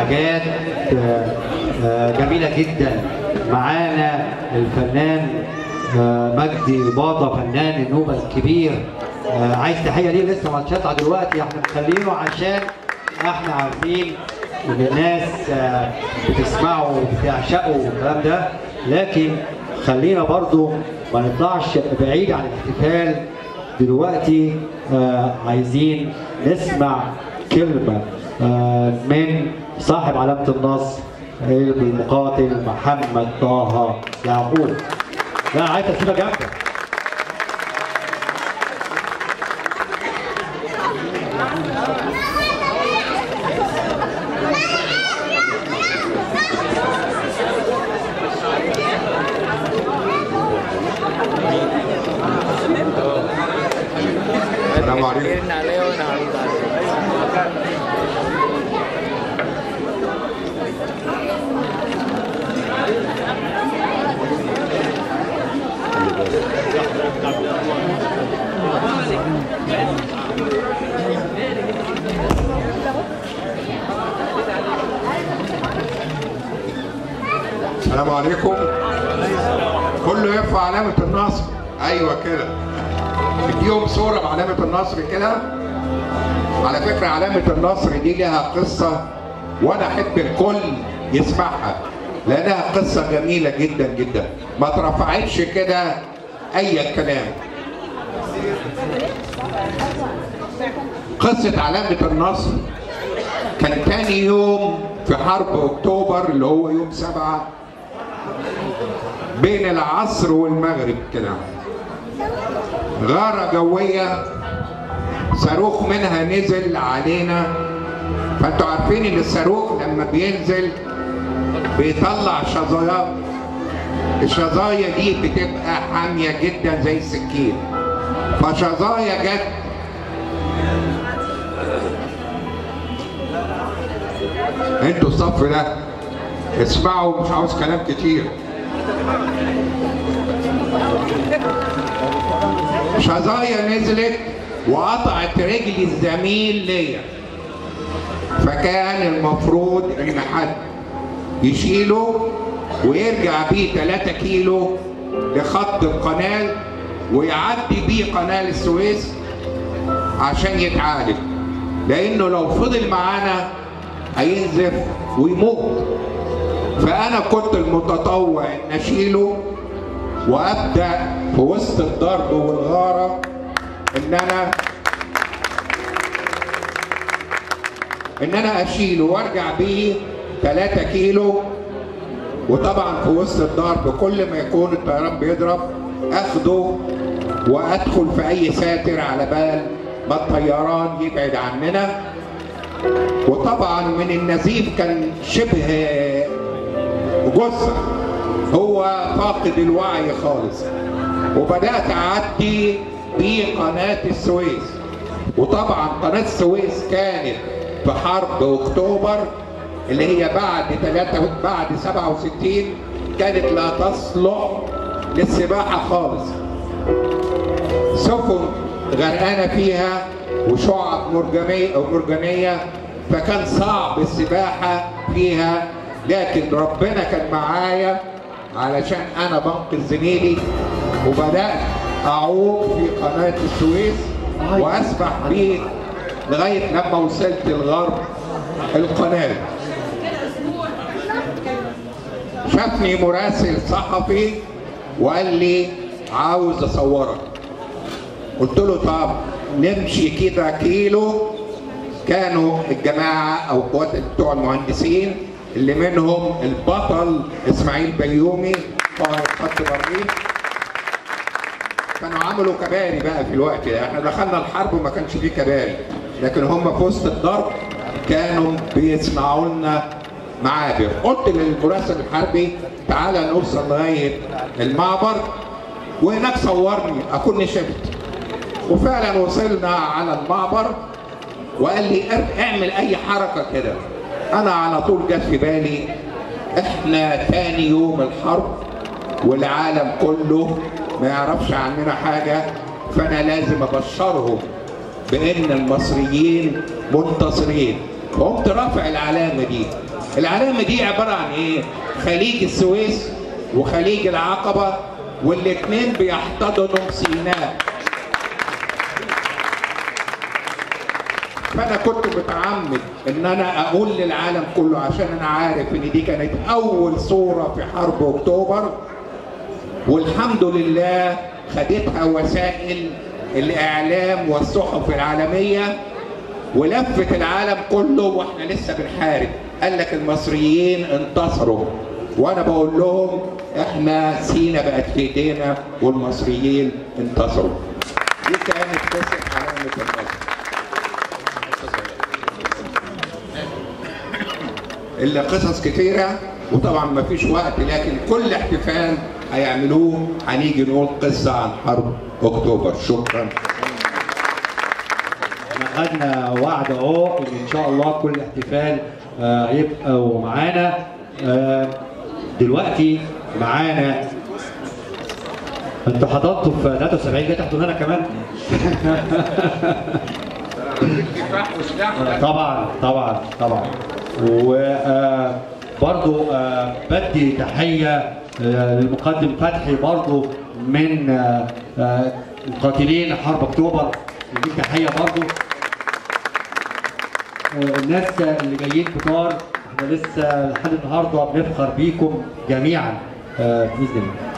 حاجات آه، آه، جميله جدا معانا الفنان آه، مجدي باطا فنان النوبه الكبير آه، عايز تحيه ليه لسه ما هتطلع دلوقتي احنا مخلينه عشان احنا عارفين ان الناس آه، بتسمعه وبتعشقه والكلام ده لكن خلينا برضو ما نطلعش بعيد عن الاحتفال دلوقتي آه، عايزين نسمع كلمة آه، من صاحب علامة النصر المقاتل محمد طه يعقوب لا عايز تسيبها جامدة السلام عليكم السلام عليكم كله يرفع علامة النصر ايوه كده اديهم صورة بعلامة النصر كده على فكرة علامة النصر دي لها قصة وانا احب الكل يسمعها لانها قصة جميلة جدا جدا ما اترفعتش كده اي كلام قصة علامة النصر كان تاني يوم في حرب اكتوبر اللي هو يوم سبعة بين العصر والمغرب كده غارة جوية صاروخ منها نزل علينا فانتوا عارفين ان الصاروخ لما بينزل بيطلع شظايا الشظايا دي بتبقى حامية جدا زي السكين فشظايا جت انتوا الصف ده اسمعوا مش عاوز كلام كتير شظايا نزلت وقطعت رجل الزميل ليا فكان المفروض ان حد يشيله ويرجع بيه 3 كيلو لخط القناه ويعدي بيه قناه السويس عشان يتعالج لانه لو فضل معانا هينزف ويموت فانا كنت المتطوع ان اشيله وابدا في وسط الضرب والغاره ان انا ان انا اشيله وارجع بيه 3 كيلو وطبعا في وسط الضرب كل ما يكون الطيران بيضرب اخده وادخل في اي ساتر على بال ما الطيران يبعد عننا وطبعا من النزيف كان شبه جثه هو فاقد الوعي خالص وبدات اعدي بقناه السويس وطبعا قناه السويس كانت في حرب اكتوبر اللي هي بعد 3 بعد 67 كانت لا تصلح للسباحه خالص سفن غرقانه فيها وشعب مرجميه او مرجانيه فكان صعب السباحه فيها لكن ربنا كان معايا علشان انا بنقذ زميلي وبدات اعوم في قناه السويس واسبح بيه لغايه لما وصلت لغرب القناه شافني مراسل صحفي وقال لي عاوز اصورك قلت له طب نمشي كده كيلو كانوا الجماعه او قوات بتوع المهندسين اللي منهم البطل اسماعيل بيومي قائد خط برلين كانوا عملوا كباري بقى في الوقت ده احنا دخلنا الحرب وما كانش فيه كباري لكن هم في وسط الضرب كانوا بيسمعوا لنا معابر قلت للمراسل الحربي تعالى نوصل لغايه المعبر وهناك صورني اكون شفت وفعلا وصلنا على المعبر وقال لي اعمل اي حركه كده انا على طول جت في بالي احنا تاني يوم الحرب والعالم كله ما يعرفش عننا حاجه فانا لازم ابشرهم بان المصريين منتصرين فقمت رافع العلامه دي العلامه دي عباره عن ايه خليج السويس وخليج العقبه والاثنين بيحتضنوا سيناء فانا كنت متعمد ان انا اقول للعالم كله عشان انا عارف ان دي كانت اول صوره في حرب اكتوبر والحمد لله خدتها وسائل الاعلام والصحف العالميه ولفت العالم كله واحنا لسه بنحارب قال لك المصريين انتصروا وانا بقول لهم احنا سينا بقت في ايدينا والمصريين انتصروا دي كانت قصه علامه النصر اللي قصص كتيرة وطبعا ما فيش وقت لكن كل احتفال هيعملوه هنيجي نقول قصة عن حرب أكتوبر شكرا احنا خدنا وعد اهو ان ان شاء الله كل احتفال آه، يبقوا معانا آه، دلوقتي معانا انتوا حضرتوا في 73 جاي تحضروا هنا كمان طبعا طبعا طبعا وبرضو بدي تحية آه، للمقدم فتحي برضو من آه، آه، مقاتلين حرب اكتوبر دي تحية برضو آه، الناس اللي جايين كتار احنا لسه لحد النهارده بنفخر بيكم جميعا آه، باذن الله